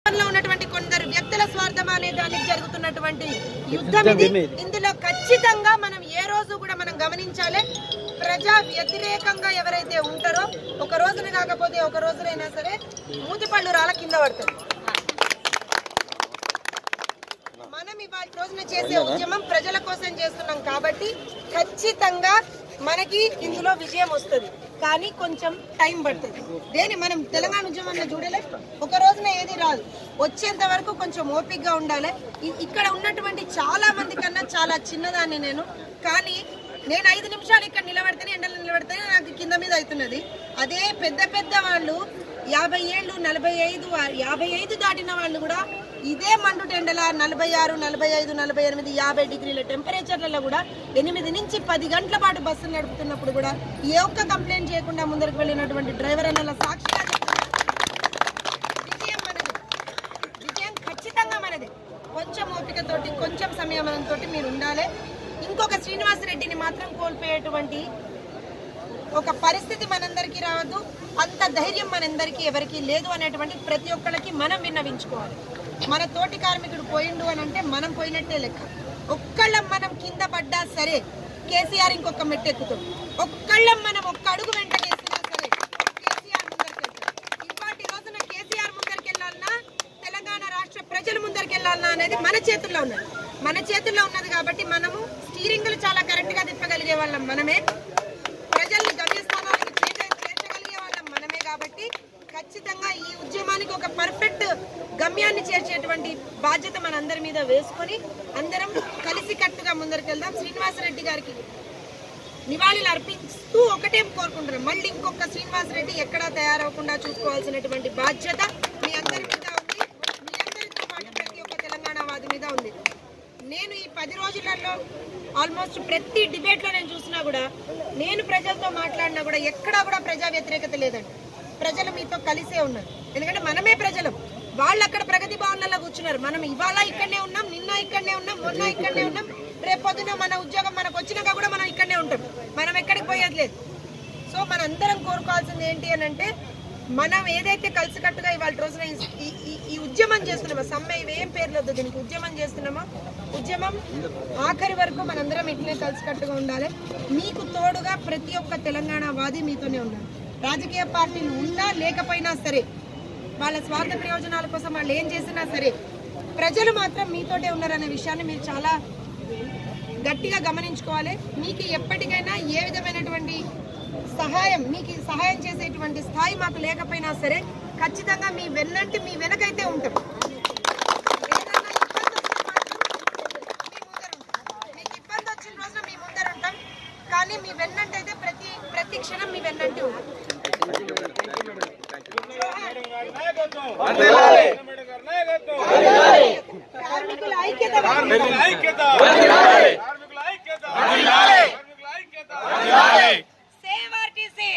లో ఉన్నటువంటి కొందరు వ్యక్తుల స్వార్థం అనే దానికి జరుగుతున్నటువంటి యుద్ధం ఇది ఇందులో ఖచ్చితంగా మనం ఏ రోజు కూడా మనం గమనించాలి ప్రజా వ్యతిరేకంగా ఎవరైతే ఉంటారో ఒక రోజున కాకపోతే ఒక రోజునైనా సరే మూతి పళ్ళు రాళ్ళ కింద పడతారు మనం ఇవాళ రోజున చేసే ఉద్యమం ప్రజల కోసం చేస్తున్నాం కాబట్టి ఖచ్చితంగా మనకి ఇందులో విజయం వస్తుంది కానీ కొంచెం టైం పడుతుంది దేని మనం తెలంగాణ ఉద్యమంలో చూడలే ఒక రోజున ఏది రాదు వచ్చేంత వరకు కొంచెం ఓపికగా ఉండాలి ఇ- ఇక్కడ ఉన్నటువంటి చాలా మంది కన్నా చాలా చిన్నదాన్ని నేను కానీ నేను ఐదు నిమిషాలు ఇక్కడ నిలబడితేనే ఎండలో నిలబడితేనే నాకు కింద మీద అవుతున్నది అదే పెద్ద పెద్ద వాళ్ళు యాభై ఏళ్ళు నలభై ఐదు యాభై ఐదు దాటిన వాళ్ళు కూడా ఇదే మండు టెండల నలభై ఆరు నలభై ఐదు నలభై ఎనిమిది యాభై డిగ్రీల టెంపరేచర్లలో కూడా ఎనిమిది నుంచి పది గంటల పాటు బస్సులు నడుపుతున్నప్పుడు కూడా ఏ ఒక్క కంప్లైంట్ చేయకుండా ముందరకు వెళ్ళినటువంటి డ్రైవర్ అన్న సాక్షిగా చెప్తున్నా. విజయం మనది విజయం ఖచ్చితంగా మనది కొంచెం ఓపికతోటి కొంచెం సంయమనంతో మీరు ఉండాలి ఇంకొక శ్రీనివాసరెడ్డిని మాత్రం కోల్పోయేటువంటి ఒక పరిస్థితి మనందరికీ రావద్దు అంత ధైర్యం మనందరికీ ఎవరికి లేదు అనేటువంటి ప్రతి ఒక్కళ్ళకి మనం విన్నవించుకోవాలి మన తోటి కార్మికుడు పోయిండు అని అంటే మనం పోయినట్టే లెక్క ఒక్కళ్ళం మనం కింద పడ్డా సరే కేసీఆర్ ఇంకొక మెట్టెక్కుతాం ఒక్కళ్ళం మనం ఒక్క అడుగు వెంట వేసినా సరే కేసీఆర్ ముందరికెళ్తాడు ఇవాటి రోజున కేసీఆర్ ముందరికెళ్ళాలన్నా తెలంగాణ రాష్ట్ర ప్రజలు ముందరికెళ్ళాలన్నా అనేది మన చేతుల్లో ఉన్నది మన చేతుల్లో ఉన్నది కాబట్టి మనము స్టీరింగ్లు చాలా కరెక్ట్ గా తిప్పగలిగే వాళ్ళం మనమే ప్రజల్ని గమ్యస్థానానికి చేర్చ- చేర్చగలిగే వాళ్ళం మనమే కాబట్టి ఖచ్చితంగా ఈ ఉద్యమానికి ఒక పర్ఫెక్ట్ గమ్యాన్ని చేర్చేటువంటి బాధ్యత మనందరి మీద వేసుకొని అందరం కలిసి కట్టుగా ముందరికెళ్దాం శ్రీనివాసరెడ్డి గారికి నివాళులు అర్పిస్తూ ఒకటే కోరుకుంటున్నాం మళ్ళీ ఇంకొక శ్రీనివాసరెడ్డి ఎక్కడా తయారవకుండా చూసుకోవాల్సినటువంటి బాధ్యత మీ అందరి మీద ఉంది మీ అందరితో పాటు ప్రతి ఒక్క తెలంగాణ వాది మీద ఉంది నేను ఈ పది రోజులలో ఆల్మోస్ట్ ప్రతి డిబేట్ లో నేను చూసినా కూడా నేను ప్రజలతో మాట్లాడినా కూడా ఎక్కడా కూడా ప్రజా వ్యతిరేకత లేదండి ప్రజలు మీతో కలిసే ఉన్నారు ఎందుకంటే మనమే ప్రజలం వాళ్ళు అక్కడ ప్రగతి భవన్లలో కూర్చున్నారు మనం ఇవాళ ఇక్కడనే ఉన్నాం నిన్న ఇక్కడనే ఉన్నాం మొన్న ఇక్కడనే ఉన్నాం రేపు పొద్దున మన ఉద్యోగం మనకు వచ్చినాక కూడా మనం ఇక్కడనే ఉంటాం మనం ఎక్కడికి పోయేది లేదు సో మనందరం కోరుకోవాల్సింది ఏంటి అని అంటే మనం ఏదైతే కలిసికట్టుగా ఇవాళ రోజున ఈ- ఈ- ఈ- ఈ ఉద్యమం చేస్తున్నామో సమ్మె ఇవేం పేర్లు వద్దు దీనికి ఉద్యమం చేస్తున్నామో ఉద్యమం ఆఖరి వరకు మనందరం ఇట్లే కలిసికట్టుగా ఉండాలి మీకు తోడుగా ప్రతి ఒక్క తెలంగాణ వాది మీతోనే ఉన్నారు రాజకీయ పార్టీలు ఉన్నా లేకపోయినా సరే వాళ్ళ స్వార్థ ప్రయోజనాల కోసం వాళ్ళు ఏం చేసినా సరే ప్రజలు మాత్రం మీతోటే ఉన్నారనే విషయాన్ని మీరు చాలా గట్టిగా గమనించుకోవాలి మీకు ఎప్పటికైనా ఏ విధమైనటువంటి సహాయం మీకు సహాయం చేసేటువంటి స్థాయి మాకు లేకపోయినా సరే ఖచ్చితంగా మీ వెన్నంటి మీ వెనకైతే ఉంటాం ఏదన్నా ఇబ్బంది వచ్చిన మాత్రం మీ ముందర ఉంటాం. మీకు ఇబ్బంది వచ్చిన రోజున మీ ముందర ఉంటాం కానీ మీ వెన్నంటి అయితే ప్రతి ప్రతి క్షణం మీ వెన్నంటి ఉంటాం కార్మికుల ఐక్యత సేవ్ ఆర్టీసీ